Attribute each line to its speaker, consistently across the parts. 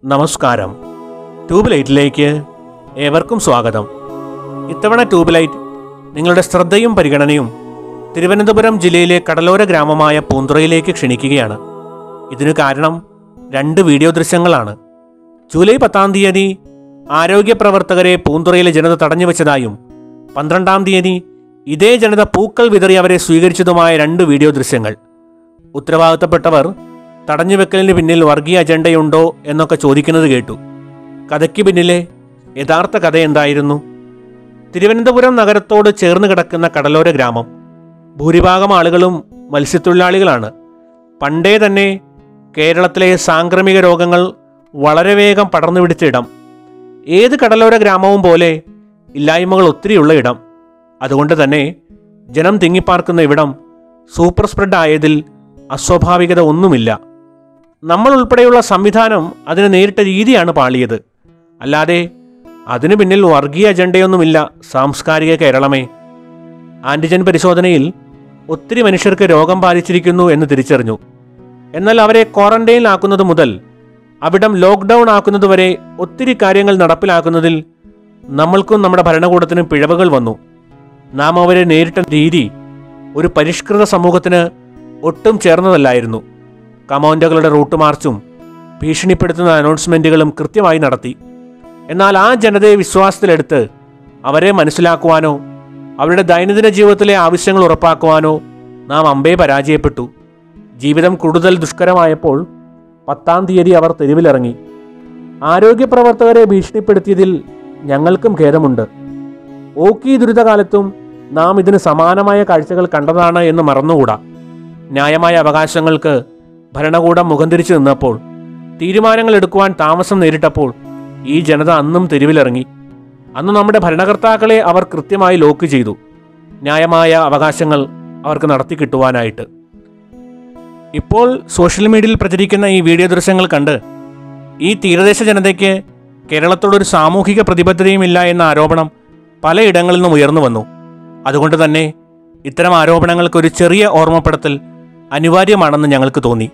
Speaker 1: നമസ്കാരം ട്യൂബ് ലൈറ്റിലേക്ക് ഏവർക്കും സ്വാഗതം ഇത്തവണ ട്യൂബ് ലൈറ്റ് നിങ്ങളുടെ ശ്രദ്ധയും പരിഗണനയും തിരുവനന്തപുരം ജില്ലയിലെ കടലോര ഗ്രാമമായ പൂന്തുറയിലേക്ക് ക്ഷണിക്കുകയാണ് ഇതിനു കാരണം രണ്ട് വീഡിയോ ദൃശ്യങ്ങളാണ് ജൂലൈ പത്താം തീയതി ആരോഗ്യ പ്രവർത്തകരെ പൂന്തുറയിലെ ജനത തടഞ്ഞു വെച്ചതായും പന്ത്രണ്ടാം തീയതി ഇതേ ജനത പൂക്കൾ വിതറി അവരെ സ്വീകരിച്ചതുമായ രണ്ട് വീഡിയോ ദൃശ്യങ്ങൾ ഉത്തരവാദിത്തപ്പെട്ടവർ തടഞ്ഞുവെക്കലിന് പിന്നിൽ വർഗീയ അജണ്ടയുണ്ടോ എന്നൊക്കെ ചോദിക്കുന്നത് കേട്ടു കഥയ്ക്ക് പിന്നിലെ യഥാർത്ഥ കഥ എന്തായിരുന്നു തിരുവനന്തപുരം നഗരത്തോട് ചേർന്ന് കിടക്കുന്ന കടലോര ഗ്രാമം ഭൂരിഭാഗം ആളുകളും മത്സ്യത്തൊഴിലാളികളാണ് പണ്ടേ തന്നെ കേരളത്തിലെ സാംക്രമിക രോഗങ്ങൾ വളരെ വേഗം പടർന്നു പിടിച്ച ഇടം ഏത് കടലോര ഗ്രാമവും പോലെ ഇല്ലായ്മകൾ ഒത്തിരിയുള്ള ഇടം അതുകൊണ്ട് തന്നെ ജനം തിങ്ങിപ്പാർക്കുന്ന ഇവിടം സൂപ്പർ സ്പ്രെഡ് ആയതിൽ അസ്വാഭാവികത ഒന്നുമില്ല നമ്മൾ ഉൾപ്പെടെയുള്ള സംവിധാനം അതിന് നേരിട്ട രീതിയാണ് പാളിയത് അല്ലാതെ അതിനു പിന്നിൽ വർഗീയ അജണ്ടയൊന്നുമില്ല സാംസ്കാരിക കേരളമേ ആൻറ്റിജൻ പരിശോധനയിൽ ഒത്തിരി മനുഷ്യർക്ക് രോഗം ബാധിച്ചിരിക്കുന്നു എന്ന് തിരിച്ചറിഞ്ഞു എന്നാൽ അവരെ ക്വാറന്റൈനിലാക്കുന്നത് മുതൽ അവിടം ലോക്ക്ഡൗൺ ആക്കുന്നതുവരെ ഒത്തിരി കാര്യങ്ങൾ നടപ്പിലാക്കുന്നതിൽ നമ്മൾക്കും നമ്മുടെ ഭരണകൂടത്തിനും പിഴവുകൾ വന്നു നാം അവരെ നേരിട്ട രീതി ഒരു പരിഷ്കൃത സമൂഹത്തിന് ഒട്ടും ചേർന്നതല്ലായിരുന്നു കമൗൻഡുകളുടെ റൂട്ട് മാർച്ചും ഭീഷണിപ്പെടുത്തുന്ന അനൗൺസ്മെന്റുകളും കൃത്യമായി നടത്തി എന്നാൽ ആ ജനതയെ വിശ്വാസത്തിലെടുത്ത് അവരെ മനസ്സിലാക്കുവാനോ അവരുടെ ദൈനംദിന ജീവിതത്തിലെ ആവശ്യങ്ങൾ ഉറപ്പാക്കുവാനോ നാം അമ്പേ പരാജയപ്പെട്ടു ജീവിതം കൂടുതൽ ദുഷ്കരമായപ്പോൾ പത്താം തീയതി അവർ തെരുവിലിറങ്ങി ആരോഗ്യ പ്രവർത്തകരെ ഭീഷണിപ്പെടുത്തിയതിൽ ഞങ്ങൾക്കും ഖേദമുണ്ട് ഓക്കി ദുരിതകാലത്തും നാം ഇതിന് സമാനമായ കാഴ്ചകൾ കണ്ടതാണ് എന്ന് മറന്നുകൂടാ ന്യായമായ അവകാശങ്ങൾക്ക് ഭരണകൂടം മുഖം തിരിച്ചു നിന്നപ്പോൾ തീരുമാനങ്ങൾ എടുക്കുവാൻ താമസം നേരിട്ടപ്പോൾ ഈ ജനത അന്നും തെരുവിലിറങ്ങി അന്ന് നമ്മുടെ ഭരണകർത്താക്കളെ അവർ കൃത്യമായി ലോക്ക് ചെയ്തു ന്യായമായ അവകാശങ്ങൾ അവർക്ക് നടത്തി കിട്ടുവാനായിട്ട് ഇപ്പോൾ സോഷ്യൽ മീഡിയയിൽ പ്രചരിക്കുന്ന ഈ വീഡിയോ ദൃശ്യങ്ങൾ കണ്ട് ഈ തീരദേശ ജനതയ്ക്ക് കേരളത്തോടൊരു സാമൂഹിക പ്രതിബദ്ധതയുമില്ല എന്ന ആരോപണം പലയിടങ്ങളിൽ നിന്നും ഉയർന്നു വന്നു അതുകൊണ്ട് തന്നെ ഇത്തരം ആരോപണങ്ങൾക്ക് ഒരു ചെറിയ ഓർമ്മപ്പെടുത്തൽ അനിവാര്യമാണെന്ന് ഞങ്ങൾക്ക് തോന്നി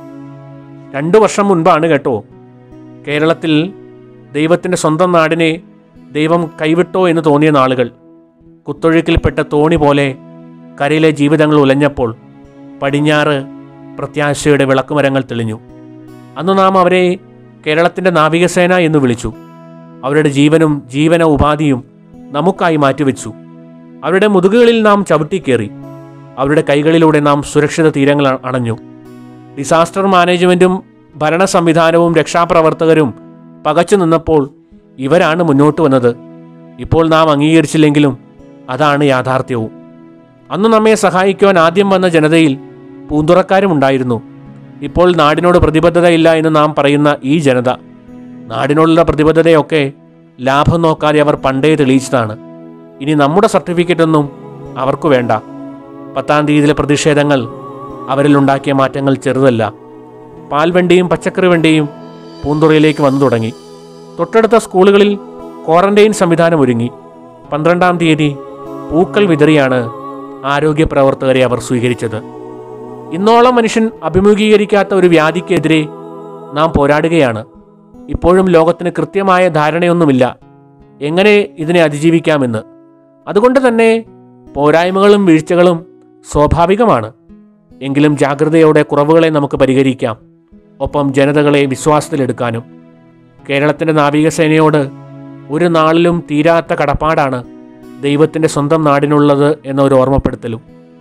Speaker 1: രണ്ടു വർഷം മുൻപാണ് കേട്ടോ കേരളത്തിൽ ദൈവത്തിൻ്റെ സ്വന്തം നാടിനെ ദൈവം കൈവിട്ടോ എന്ന് തോന്നിയ നാളുകൾ കുത്തൊഴുക്കിൽപ്പെട്ട തോണി പോലെ കരയിലെ ജീവിതങ്ങൾ ഉലഞ്ഞപ്പോൾ പടിഞ്ഞാറ് പ്രത്യാശയുടെ വിളക്കുമരങ്ങൾ തെളിഞ്ഞു അന്ന് നാം അവരെ കേരളത്തിൻ്റെ നാവികസേന എന്ന് വിളിച്ചു അവരുടെ ജീവനും ജീവന ഉപാധിയും നമുക്കായി മാറ്റിവെച്ചു അവരുടെ മുതുകുകളിൽ നാം ചവിട്ടിക്കേറി അവരുടെ കൈകളിലൂടെ നാം സുരക്ഷിത തീരങ്ങൾ അ- അണഞ്ഞു ഡിസാസ്റ്റർ മാനേജ്മെൻറ്റും ഭരണ സംവിധാനവും രക്ഷാപ്രവർത്തകരും പകച്ചു നിന്നപ്പോൾ ഇവരാണ് മുന്നോട്ട് വന്നത് ഇപ്പോൾ നാം അംഗീകരിച്ചില്ലെങ്കിലും അതാണ് യാഥാർത്ഥ്യവും അന്ന് നമ്മെ സഹായിക്കുവാൻ ആദ്യം വന്ന ജനതയിൽ പൂന്തുറക്കാരും ഉണ്ടായിരുന്നു ഇപ്പോൾ നാടിനോട് പ്രതിബദ്ധതയില്ല എന്ന് നാം പറയുന്ന ഈ ജനത നാടിനോടുള്ള പ്രതിബദ്ധതയൊക്കെ ലാഭം നോക്കാതെ അവർ പണ്ടേ തെളിയിച്ചതാണ് ഇനി നമ്മുടെ സർട്ടിഫിക്കറ്റ് ഒന്നും അവർക്ക് വേണ്ട പത്താം തീയതിയിലെ പ്രതിഷേധങ്ങൾ അവരിലുണ്ടാക്കിയ മാറ്റങ്ങൾ ചെറുതല്ല പാൽവണ്ടിയും പച്ചക്കറി വണ്ടിയും പൂന്തുറയിലേക്ക് വന്നു തുടങ്ങി തൊട്ടടുത്ത സ്കൂളുകളിൽ ക്വാറന്റൈൻ സംവിധാനം ഒരുങ്ങി പന്ത്രണ്ടാം തീയതി പൂക്കൾ വിതറിയാണ് ആരോഗ്യ പ്രവർത്തകരെ അവർ സ്വീകരിച്ചത് ഇന്നോളം മനുഷ്യൻ അഭിമുഖീകരിക്കാത്ത ഒരു വ്യാധിക്കെതിരെ നാം പോരാടുകയാണ് ഇപ്പോഴും ലോകത്തിന് കൃത്യമായ ധാരണയൊന്നുമില്ല എങ്ങനെ ഇതിനെ അതിജീവിക്കാമെന്ന് അതുകൊണ്ട് തന്നെ പോരായ്മകളും വീഴ്ചകളും സ്വാഭാവികമാണ് എങ്കിലും ജാഗ്രതയോടെ കുറവുകളെ നമുക്ക് പരിഹരിക്കാം ഒപ്പം ജനതകളെ വിശ്വാസത്തിലെടുക്കാനും കേരളത്തിൻ്റെ നാവികസേനയോട് ഒരു നാളിലും തീരാത്ത കടപ്പാടാണ് ദൈവത്തിൻ്റെ സ്വന്തം നാടിനുള്ളത് എന്ന ഒരു ഓർമ്മപ്പെടുത്തലും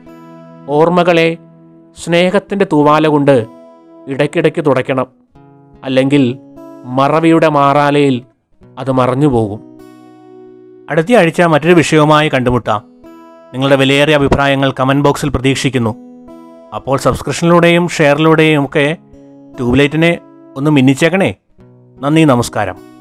Speaker 1: ഓർമ്മകളെ സ്നേഹത്തിൻ്റെ തൂവാല കൊണ്ട് ഇടയ്ക്കിടയ്ക്ക് തുടയ്ക്കണം അല്ലെങ്കിൽ മറവിയുടെ മാറാലയിൽ അത് മറഞ്ഞു പോകും അടുത്ത ആഴ്ച മറ്റൊരു വിഷയവുമായി കണ്ടുമുട്ടാം നിങ്ങളുടെ വിലയേറിയ അഭിപ്രായങ്ങൾ കമൻറ്റ് ബോക്സിൽ പ്രതീക്ഷിക്കുന്നു അപ്പോൾ സബ്സ്ക്രിപ്ഷനിലൂടെയും ഷെയറിലൂടെയും ഒക്കെ ട്യൂബ്ലൈറ്റിനെ ഒന്ന് മിന്നിച്ചേക്കണേ നന്ദി നമസ്കാരം